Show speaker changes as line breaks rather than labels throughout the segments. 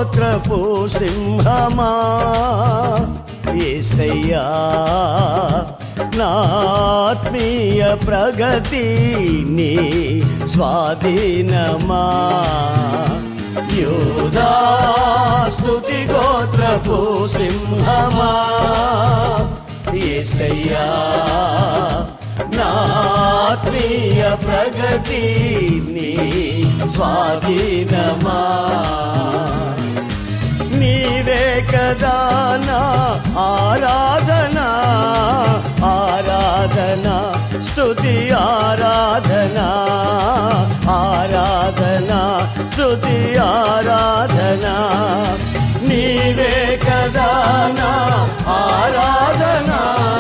గోత్రపు సింహమా ఏసయ్యా నాత్మీయ ప్రగతి నీ స్వాధీనమా యోధా స్తుతి గోత్రపు సింహమా ఏసయ్యా నాత్మీయ ప్రగతి నీ స్వాధీనమా నీవే కదా నా ఆరాధన ఆరాధన స్తుతి ఆరాధన ఆరాధన స్తుతి ఆరాధన నీవే కదా నా ఆరాధన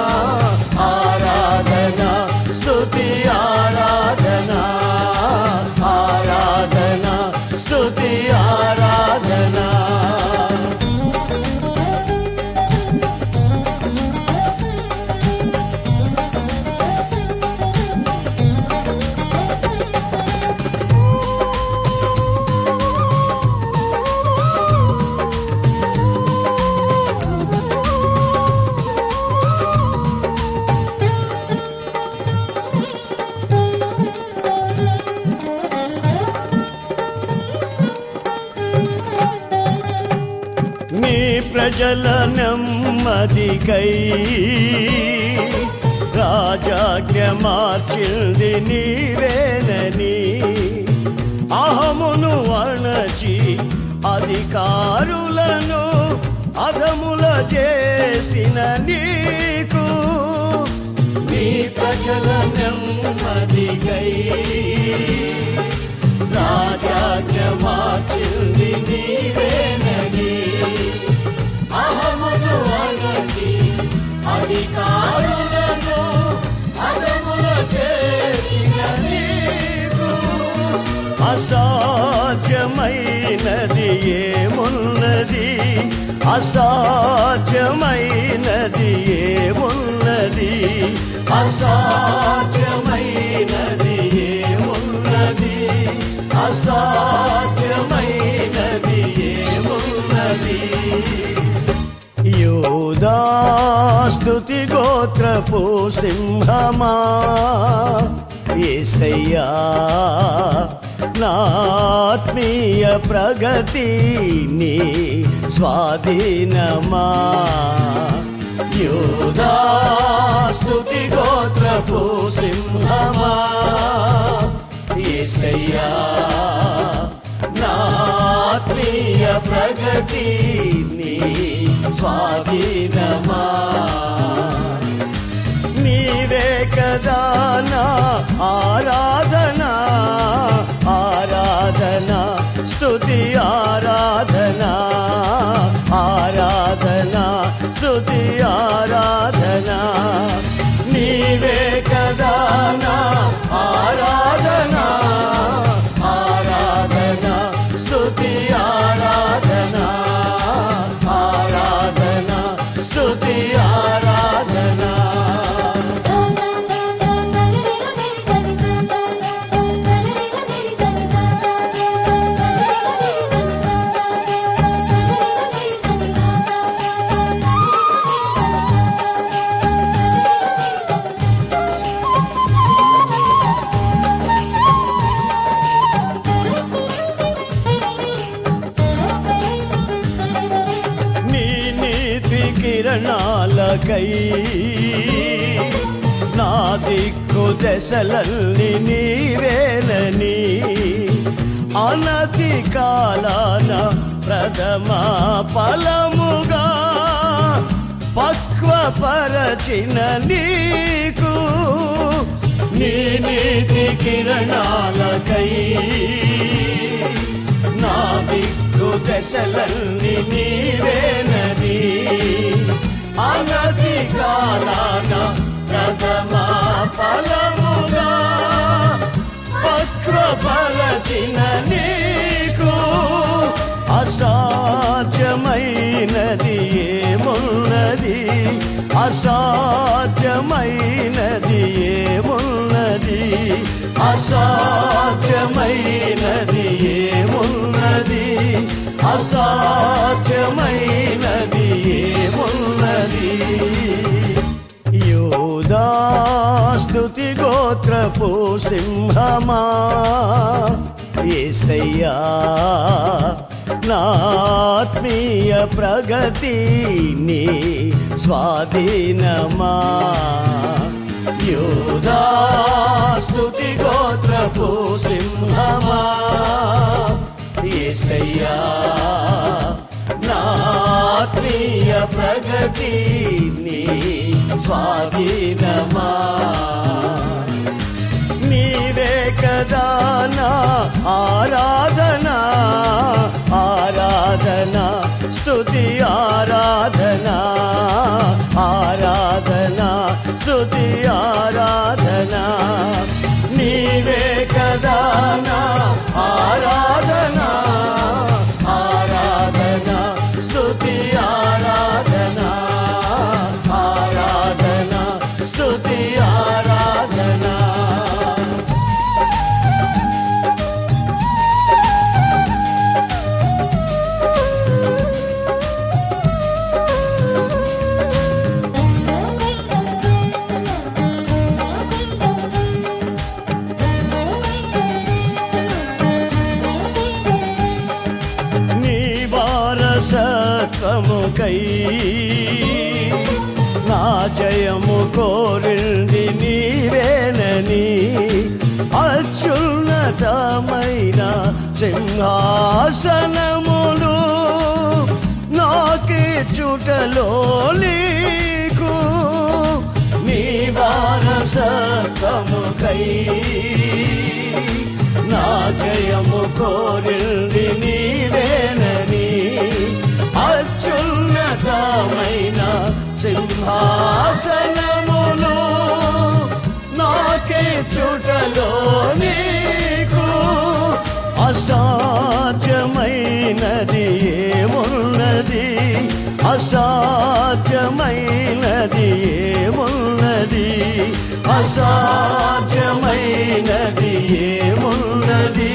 ఆరాధన స్తుతి ఆరాధన ఆరాధన స్తుతి ఆరాధన నీ ప్రజల నెమ్మదికై రాజాజ్ఞ మార్చింది నీవేనని అహమును అణచి అధికారులను అధముల చేసిన నీకు నీ ప్రజల నెమ్మదికై రాజాజ్ఞ మార్చింది నీవేనని అహమును అణచి అధికారులను అధముల చేసిన నీకు అసాధ్యమైనది ఏమున్నది అసాధ్యమైనది ఏమున్నది అసాధ్యమైనది ఏమున్నది అసాధ్యమైనది ఏమున్నది యోదాస్తుతి గోత్రపు సింహమా ఏసయ్యా నాత్మీయ ప్రగతి నీ స్వాధీనమా యోదాస్తుతి గోత్రపు సింహమా ఏసయ్యా నాత్మీయ ప్రగతి నీ స్వాధీనమా నీవే కదా నా ఆరాధన ఆరాధన స్తుతి ఆరాధన ఆరాధన స్తుతి ఆరాధన నీవే కదా నా ఆరాధన ఆరాధన స్తుతి ఆరాధన ఆరాధన స్తుతి ఆరాధన నీ నీతి కిరణాలకై నా దిక్కు దశలల్ని నీవేలని అనతి కాలాన ప్రథమ ఫలముగా పక్వపరచిన నీకు నీ నీతి కిరణాలకై నా దిక్కు దశలన్నీ నీవేనని అనతి కాలాన ప్రథమ ఫలముగా పక్వపరచిన నీకు అసాధ్యమైనది ఏమున్నది అసాధ్యమైనది ఏమున్నది అసాధ్యమైనది ఏమున్నది అసా గోత్రపు సింహమా ఏసయ్యా నాత్మీయ ప్రగతి నీ స్వాధీనమా యోధా స్తుతి గోత్రపు సింహమా ఏసయ్యా నాత్మీయ ప్రగతి నీ స్వాధీనమా నీవే కదా నా ఆరాధన ఆరాధన స్తుతి ఆరాధన ఆరాధన స్తుతి ఆరాధన నీవే కదా నా ఆరాధన ఆరాధన స్తుతి ఆరాధన ఆరాధన స్తుతి ఆరాధన నీ వారసత్వముకై నా జయము కోరింది నీవేనని అత్యున్నతమైన సింహాసనములు నాకే చుటలో నీకు నీ వారసత్వముకై నా జయము కోరింది నీవేనని అత్యున్నతమైన సింహాసనములు నాకే చుటలో నీకు అసాధ్యమైనది ఏమున్నది అసాధ్యమైనది ఏమున్నది అసాధ్యమైనది ఏమున్నది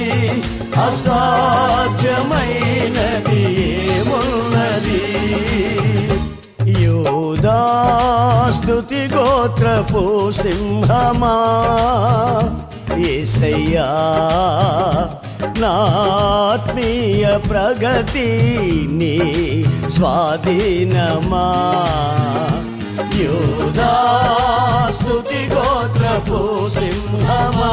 అసాధ్యమైనది ఏమున్నది యోదాస్తుతి గోత్రపు సింహమా ఏసయ్యా నాత్మీయ ప్రగతి నీ స్వాధీనమా యోదాస్తుతి గోత్రపు సింహమా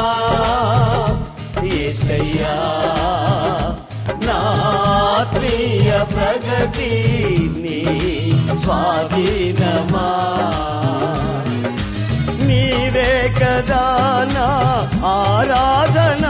ఏసయ్యా నాత్మీయ ప్రగతి నీ స్వాధీనమా నీవే కదా నా ఆరాధన